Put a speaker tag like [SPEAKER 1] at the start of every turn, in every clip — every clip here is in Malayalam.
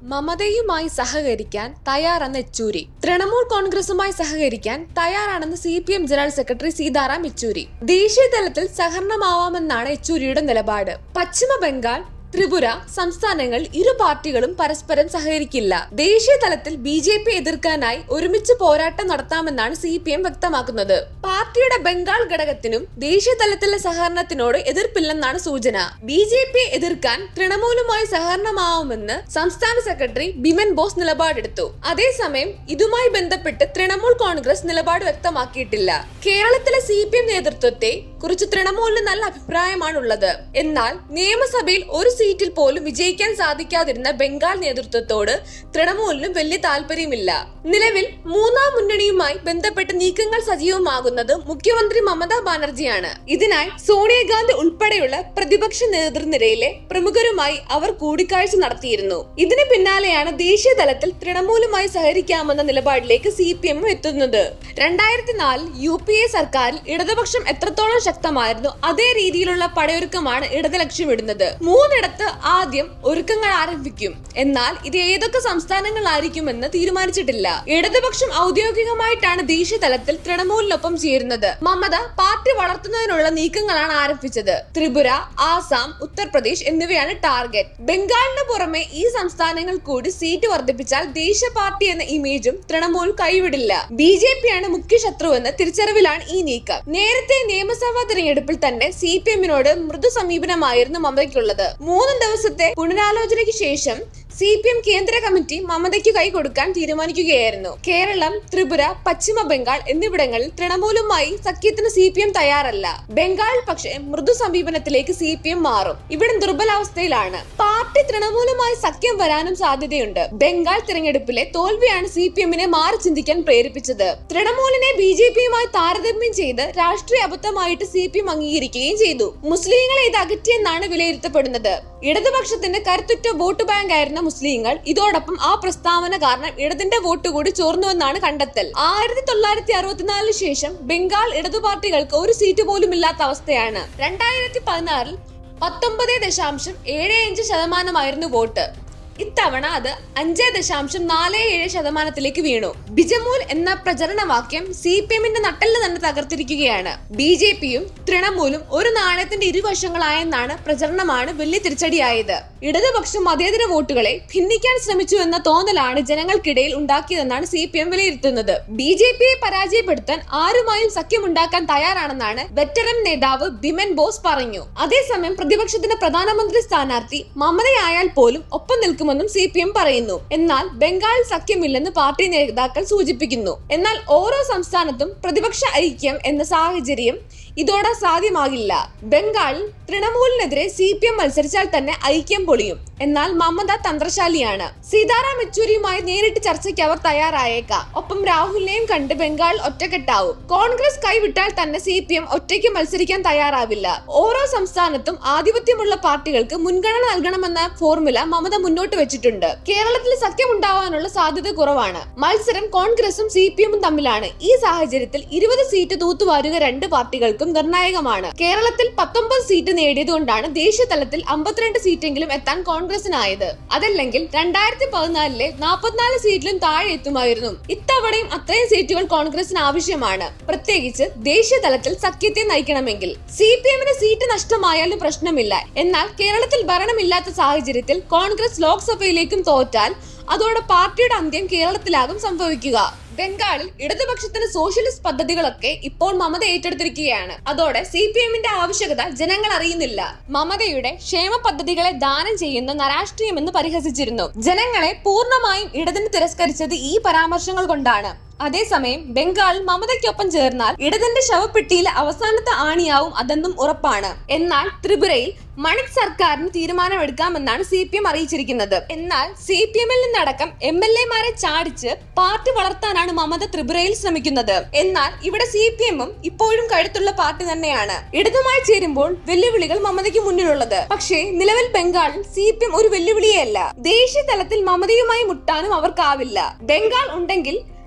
[SPEAKER 1] മമതയുമായി സഹകരിക്കാൻ തയ്യാറെന്ന് യെച്ചൂരി തൃണമൂൽ കോൺഗ്രസുമായി സഹകരിക്കാൻ തയ്യാറാണെന്ന് C P M general secretary Sitaram Yechury ദേശീയ തലത്തിൽ സഹകരണമാവാമെന്നാണ് യെച്ചൂരിയുടെ നിലപാട് പശ്ചിമ ബംഗാൾ ത്രിപുര സംസ്ഥാനങ്ങൾ ഇരു പാർട്ടികളും പരസ്പരം സഹകരിക്കില്ല ദേശീയ തലത്തിൽ ബി ജെ പി എതിർക്കാനായി ഒരുമിച്ച് പോരാട്ടം നടത്താമെന്നാണ് സി പി എം വ്യക്തമാക്കുന്നത് പാർട്ടിയുടെ ബംഗാൾ ഘടകത്തിനും ദേശീയ തലത്തിലെ സഹകരണത്തിനോട് എതിർപ്പില്ലെന്നാണ് സൂചന ബി ജെ പി എതിർക്കാൻ തൃണമൂലുമായി സഹകരണമാവുമെന്ന് സംസ്ഥാന സെക്രട്ടറി ബിമൻ ബോസ് നിലപാടെടുത്തു അതേസമയം ഇതുമായി ബന്ധപ്പെട്ട് തൃണമൂൽ കോൺഗ്രസ് നിലപാട് വ്യക്തമാക്കിയിട്ടില്ല കേരളത്തിലെ സി പി എം നേതൃത്വത്തെ കുറിച്ച് തൃണമൂലിന് നല്ല അഭിപ്രായമാണുള്ളത് എന്നാൽ നിയമസഭയിൽ ഒരു സീറ്റിൽ പോലും വിജയിക്കാൻ സാധിക്കാതിരുന്ന ബംഗാൾ നേതൃത്വത്തോട് തൃണമൂലിനും വലിയ താല്പര്യമില്ല നിലവിൽ മൂന്നാം മുന്നണിയുമായി ബന്ധപ്പെട്ട് നീക്കങ്ങൾ സജീവമാകുന്നത് മുഖ്യമന്ത്രി മമതാ ബാനർജിയാണ് ഇതിനായി സോണിയാഗാന്ധി ഉൾപ്പെടെയുള്ള പ്രതിപക്ഷ നേതൃനിരയിലെ പ്രമുഖരുമായി അവർ കൂടിക്കാഴ്ച നടത്തിയിരുന്നു ഇതിന് പിന്നാലെയാണ് ദേശീയ തലത്തിൽ തൃണമൂലുമായി സഹകരിക്കാമെന്ന നിലപാടിലേക്ക് സി പി എം എത്തുന്നത് രണ്ടായിരത്തി നാലിൽ യു പി എ സർക്കാരിൽ ഇടതുപക്ഷം എത്രത്തോളം ശക്തമായിരുന്നു അതേ രീതിയിലുള്ള പടയൊരുക്കമാണ് ഇടത് ലക്ഷ്യമിടുന്നത് മൂന്നിടത്ത് ആദ്യം ഒരുക്കങ്ങൾ ആരംഭിക്കും എന്നാൽ ഇത് ഏതൊക്കെ സംസ്ഥാനങ്ങളായിരിക്കുമെന്ന് തീരുമാനിച്ചിട്ടില്ല ഇടതുപക്ഷം ഔദ്യോഗികമായിട്ടാണ് ദേശീയ തലത്തിൽ തൃണമൂലിനൊപ്പം ചേരുന്നത് മമത പാർട്ടി വളർത്തുന്നതിനുള്ള നീക്കങ്ങളാണ് ആരംഭിച്ചത് ത്രിപുര ആസാം ഉത്തർപ്രദേശ് എന്നിവയാണ് ടാർഗറ്റ് ബംഗാളിന് പുറമെ ഈ സംസ്ഥാനങ്ങൾ കൂടി സീറ്റ് വർദ്ധിപ്പിച്ചാൽ ദേശീയ പാർട്ടി എന്ന ഇമേജും തൃണമൂൽ കൈവിടില്ല ബി ജെ പിയാണ് മുഖ്യ ശത്രുവെന്ന തിരിച്ചറിവിലാണ് ഈ നീക്കം നേരത്തെ നിയമസഭാ തിരഞ്ഞെടുപ്പിൽ തന്നെ സി പി എമ്മിനോട് മൃദു സമീപനമായിരുന്നു മമതയ്ക്കുള്ളത് മൂന്ന് ദിവസത്തെ പുനരാലോചനയ്ക്ക് ശേഷം സി പി എം കേന്ദ്ര കമ്മിറ്റി മമതയ്ക്ക് കൈ കൊടുക്കാൻ തീരുമാനിക്കുകയായിരുന്നു കേരളം ത്രിപുര പശ്ചിമ ബംഗാൾ എന്നിവിടങ്ങളിൽ തൃണമൂലുമായി സഖ്യത്തിന് സി പി എം തയ്യാറല്ല ബംഗാളിൽ പക്ഷേ മൃദു സമീപനത്തിലേക്ക് സി പി എം മാറും ഇവിടെ ദുർബലാവസ്ഥയിലാണ് പാർട്ടി തൃണമൂലുമായി സഖ്യം വരാനും സാധ്യതയുണ്ട് ബംഗാൾ തിരഞ്ഞെടുപ്പിലെ തോൽവിയാണ് സി പി എമ്മിനെ മാറി ചിന്തിക്കാൻ പ്രേരിപ്പിച്ചത് തൃണമൂലിനെ ബി ജെ പിയുമായി താരതമ്യം ചെയ്ത് രാഷ്ട്രീയ അബദ്ധമായിട്ട് സി പി എം അംഗീകരിക്കുകയും ചെയ്തു മുസ്ലിങ്ങളെ ഇത് അകറ്റിയെന്നാണ് വിലയിരുത്തപ്പെടുന്നത് ഇടതുപക്ഷത്തിന്റെ കരുത്തുറ്റ വോട്ട് ബാങ്ക് ആയിരുന്ന മുസ്ലിങ്ങൾ ഇതോടൊപ്പം ആ പ്രസ്താവന കാരണം ഇടതിന്റെ വോട്ട് കൂടി ചോർന്നുവെന്നാണ് കണ്ടെത്തൽ ആയിരത്തി തൊള്ളായിരത്തി അറുപത്തിനാലിന് ശേഷം ബംഗാൾ ഇടതു പാർട്ടികൾക്ക് ഒരു സീറ്റ് പോലും ഇല്ലാത്ത അവസ്ഥയാണ് രണ്ടായിരത്തി പതിനാറിൽ പത്തൊമ്പത് ദശാംശം ഏഴ് അഞ്ച് ശതമാനമായിരുന്നു വോട്ട് ഇത്തവണ അത് അഞ്ച് ദശാംശം നാല് ഏഴ് ശതമാനത്തിലേക്ക് വീണു ബിജമൂൽ എന്ന പ്രചരണ വാക്യം സി പി എമ്മിന്റെ നട്ടെല്ല് തന്നെ തകർത്തിരിക്കുകയാണ് ബി ജെ പിയും തൃണമൂലും ഒരു നാണയത്തിന്റെ ഇരുവശങ്ങളായെന്നാണ് പ്രചരണമാണ് വലിയ തിരിച്ചടിയായത് ഇടതുപക്ഷം മതേതര വോട്ടുകളെ ഭിന്നിക്കാൻ ശ്രമിച്ചു എന്ന തോന്നലാണ് ജനങ്ങൾക്കിടയിൽ ഉണ്ടാക്കിയതെന്നാണ് സി പി എം വിലയിരുത്തുന്നത് ബി ജെ പിയെ പരാജയപ്പെടുത്താൻ ആരുമായും സഖ്യമുണ്ടാക്കാൻ തയ്യാറാണെന്നാണ് വെറ്ററൻ നേതാവ് ബിമൻ ബോസ് പറഞ്ഞു അതേസമയം പ്രതിപക്ഷത്തിന്റെ പ്രധാനമന്ത്രി സ്ഥാനാർത്ഥി മമതയായാൽ പോലും ഒപ്പം നിൽക്കുമെന്നും സി പി എം പറയുന്നു എന്നാൽ ബംഗാളിൽ സഖ്യമില്ലെന്ന് പാർട്ടി നേതാക്കൾ സൂചിപ്പിക്കുന്നു എന്നാൽ ഓരോ സംസ്ഥാനത്തും പ്രതിപക്ഷ ഐക്യം എന്ന സാഹചര്യം ഇതോടെ സാധ്യമാകില്ല ബംഗാളിൽ തൃണമൂലിനെതിരെ സി പി എം മത്സരിച്ചാൽ തന്നെ ഐക്യം പൊളിയും എന്നാൽ മമത തന്ത്രശാലിയാണ് സീതാറാം യെച്ചൂരിയുമായി നേരിട്ട് ചർച്ചയ്ക്ക് അവർ തയ്യാറായേക്കാം ഒപ്പം രാഹുലിനെയും കണ്ട് ബംഗാൾ ഒറ്റക്കെട്ടാവും കോൺഗ്രസ് കൈവിട്ടാൽ തന്നെ സി പി എം ഒറ്റയ്ക്ക് മത്സരിക്കാൻ തയ്യാറാവില്ല ഓരോ സംസ്ഥാനത്തും ആധിപത്യമുള്ള പാർട്ടികൾക്ക് മുൻഗണന നൽകണമെന്ന ഫോർമുല മമത മുന്നോട്ട് വെച്ചിട്ടുണ്ട് കേരളത്തിൽ സഖ്യമുണ്ടാവാനുള്ള സാധ്യത കുറവാണ് മത്സരം കോൺഗ്രസും സി പി എമ്മും തമ്മിലാണ് ഈ സാഹചര്യത്തിൽ ഇരുപത് സീറ്റ് തൂത്തുവാരുക രണ്ട് പാർട്ടികൾക്കും നിർണായകമാണ് കേരളത്തിൽ പത്തൊമ്പത് സീറ്റ് നേടിയതുകൊണ്ടാണ് ദേശീയ തലത്തിൽ അമ്പത്തിരണ്ട് സീറ്റെങ്കിലും എത്താൻ കോൺഗ്രസിനായത് അതല്ലെങ്കിൽ രണ്ടായിരത്തി പതിനാലിലെ നാൽപ്പത്തിനാല് സീറ്റിലും താഴെ എത്തുമായിരുന്നു ഇത്തവണയും അത്രയും സീറ്റുകൾ കോൺഗ്രസിന് ആവശ്യമാണ് പ്രത്യേകിച്ച് ദേശീയ തലത്തിൽ സഖ്യത്തെ നയിക്കണമെങ്കിൽ സി പി എമ്മിന് സീറ്റ് നഷ്ടമായാലും പ്രശ്നമില്ല എന്നാൽ കേരളത്തിൽ ഭരണമില്ലാത്ത സാഹചര്യത്തിൽ കോൺഗ്രസ് ലോക്സഭയിലേക്കും തോറ്റാൽ അതോടെ പാർട്ടിയുടെ അന്ത്യം കേരളത്തിലാകും സംഭവിക്കുക ബംഗാളിൽ ഇടതുപക്ഷത്തിന് സോഷ്യലിസ്റ്റ് പദ്ധതികളൊക്കെ ഇപ്പോൾ മമത ഏറ്റെടുത്തിരിക്കുകയാണ് അതോടെ സി പി എമ്മിന്റെ ആവശ്യകത ജനങ്ങൾ അറിയുന്നില്ല മമതയുടെ ക്ഷേമ പദ്ധതികളെ ദാനം ചെയ്യുന്ന നരാഷ്ട്രീയമെന്ന് പരിഹസിച്ചിരുന്നു ജനങ്ങളെ പൂർണ്ണമായും ഇടതിന് തിരസ്കരിച്ചത് ഈ പരാമർശങ്ങൾ കൊണ്ടാണ് അതേസമയം ബംഗാൾ മമതയ്ക്കൊപ്പം ചേർന്നാൽ ഇടതിന്റെ ശവപ്പെട്ടിയിലെ അവസാനത്തെ ആണിയാവും അതെന്നും ഉറപ്പാണ് എന്നാൽ ത്രിപുരയിൽ മണിക് സർക്കാരിന് തീരുമാനമെടുക്കാമെന്നാണ് സി പി എം അറിയിച്ചിരിക്കുന്നത് എന്നാൽ സി പി എമ്മിൽ നിന്നടക്കം എം എൽ എമാരെ ചാടിച്ച് പാർട്ടി വളർത്താനാണ് മമത ത്രിപുരയിൽ ശ്രമിക്കുന്നത് എന്നാൽ ഇവിടെ സി പി എമ്മും ഇപ്പോഴും കഴുത്തുള്ള പാർട്ടി തന്നെയാണ് ഇടതുമായി ചേരുമ്പോൾ വെല്ലുവിളികൾ മമതയ്ക്ക് മുന്നിലുള്ളത് പക്ഷേ നിലവിൽ ബംഗാളിൽ സി പി എം ഒരു വെല്ലുവിളിയല്ല ദേശീയ തലത്തിൽ മമതയുമായി മുട്ടാനും അവർക്കാവില്ല ബംഗാൾ ഉണ്ടെങ്കിൽ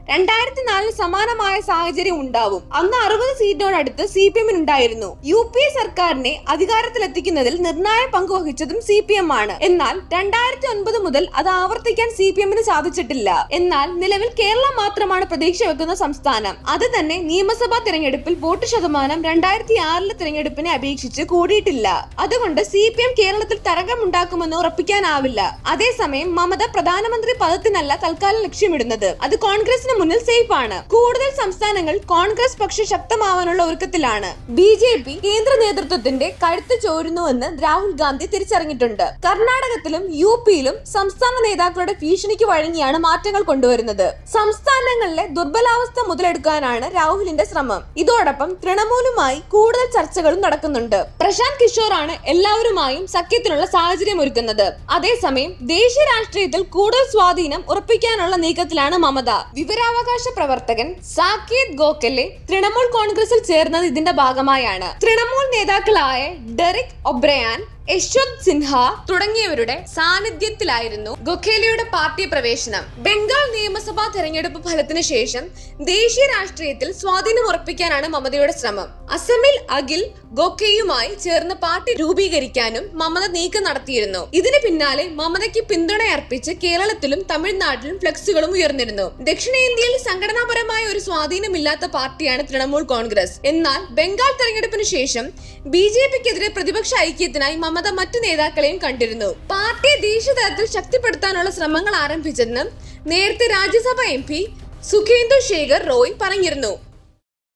[SPEAKER 1] രണ്ടായിരത്തി നാലിൽ സമാനമായ സാഹചര്യം ഉണ്ടാവും അന്ന് അറുപത് സീറ്റിനോടടുത്ത് സി പി എമ്മിനുണ്ടായിരുന്നു യു പി എ സർക്കാരിനെ അധികാരത്തിലെത്തിക്കുന്നതിൽ നിർണായക പങ്ക് വഹിച്ചതും സി പി എം ആണ് എന്നാൽ രണ്ടായിരത്തി ഒൻപത് മുതൽ അത് ആവർത്തിക്കാൻ സി പി എമ്മിന് സാധിച്ചിട്ടില്ല എന്നാൽ നിലവിൽ കേരളം മാത്രമാണ് പ്രതീക്ഷ വെക്കുന്ന സംസ്ഥാനം അത് തന്നെ നിയമസഭാ തിരഞ്ഞെടുപ്പിൽ വോട്ട് ശതമാനം രണ്ടായിരത്തി ആറിലെ തിരഞ്ഞെടുപ്പിനെ അപേക്ഷിച്ച് കൂടിയിട്ടില്ല അതുകൊണ്ട് സി പി എം കേരളത്തിൽ തരംഗമുണ്ടാക്കുമെന്ന് ഉറപ്പിക്കാനാവില്ല അതേസമയം മമത പ്രധാനമന്ത്രി പദത്തിനല്ല തൽക്കാലം ലക്ഷ്യമിടുന്നത് അത് കോൺഗ്രസിന് മുന്നിൽ സേഫ് ആണ് കൂടുതൽ സംസ്ഥാനങ്ങൾ കോൺഗ്രസ് പക്ഷം ശക്തമാവാനുള്ള ഒരുക്കത്തിലാണ് ബി ജെ പി കേന്ദ്ര നേതൃത്വത്തിന്റെ കഴുത്ത് ചോരുന്നുവെന്ന് രാഹുൽ ഗാന്ധി തിരിച്ചറിഞ്ഞിട്ടുണ്ട് കർണാടകത്തിലും യു പിയിലും സംസ്ഥാന നേതാക്കളുടെ ഭീഷണിക്ക് വഴങ്ങിയാണ് മാറ്റങ്ങൾ കൊണ്ടുവരുന്നത് സംസ്ഥാനങ്ങളിലെ ദുർബലാവസ്ഥ മുതലെടുക്കാനാണ് രാഹുലിന്റെ ശ്രമം ഇതോടൊപ്പം തൃണമൂലുമായി കൂടുതൽ ചർച്ചകളും നടക്കുന്നുണ്ട് പ്രശാന്ത് കിഷോറാണ് എല്ലാവരുമായും സഖ്യത്തിനുള്ള സാഹചര്യം ഒരുക്കുന്നത് അതേസമയം ദേശീയ രാഷ്ട്രീയത്തിൽ കൂടുതൽ സ്വാധീനം ഉറപ്പിക്കാനുള്ള നീക്കത്തിലാണ് മമത വിവരാവകാശ പ്രവർത്തകൻ സാക്കേത് ഗോഖലെ തൃണമൂൽ കോൺഗ്രസിൽ ചേർന്നത് ഇതിന്റെ ഭാഗമായാണ് തൃണമൂൽ നേതാക്കളായ ഡെറിക് ഒബ്രയാൻ യശ്വന്ത് സിൻഹ തുടങ്ങിയവരുടെ സാന്നിധ്യത്തിലായിരുന്നു ഗൊഖേലയുടെ പാർട്ടി പ്രവേശനം ബംഗാൾ നിയമസഭാ തെരഞ്ഞെടുപ്പ് ഫലത്തിന് ശേഷം ദേശീയ രാഷ്ട്രീയത്തിൽ സ്വാധീനം ഉറപ്പിക്കാനാണ് മമതയുടെ ശ്രമം അസമിൽ അഖിൽ ഗോഖെയുമായി ചേർന്ന് പാർട്ടി രൂപീകരിക്കാനും മമത നീക്കം നടത്തിയിരുന്നു ഇതിന് പിന്നാലെ മമതയ്ക്ക് പിന്തുണയർപ്പിച്ച് കേരളത്തിലും തമിഴ്നാട്ടിലും ഫ്ലെക്സുകളും ഉയർന്നിരുന്നു ദക്ഷിണേന്ത്യയിൽ സംഘടനാപരമായ ഒരു സ്വാധീനമില്ലാത്ത പാർട്ടിയാണ് തൃണമൂൽ കോൺഗ്രസ് എന്നാൽ ബംഗാൾ തെരഞ്ഞെടുപ്പിന് ശേഷം ബി ജെ പിക്കെതിരെ പ്രതിപക്ഷ ഐക്യത്തിനായി മമത മറ്റു നേതാക്കളെയും കണ്ടിരുന്നു പാർട്ടിയെ ദേശീയ തലത്തിൽ ശക്തിപ്പെടുത്താനുള്ള ശ്രമങ്ങൾ ആരംഭിച്ചെന്ന് നേരത്തെ രാജ്യസഭ എം പി സുഖേന്ദു ശേഖർ റോയ് പറഞ്ഞിരുന്നു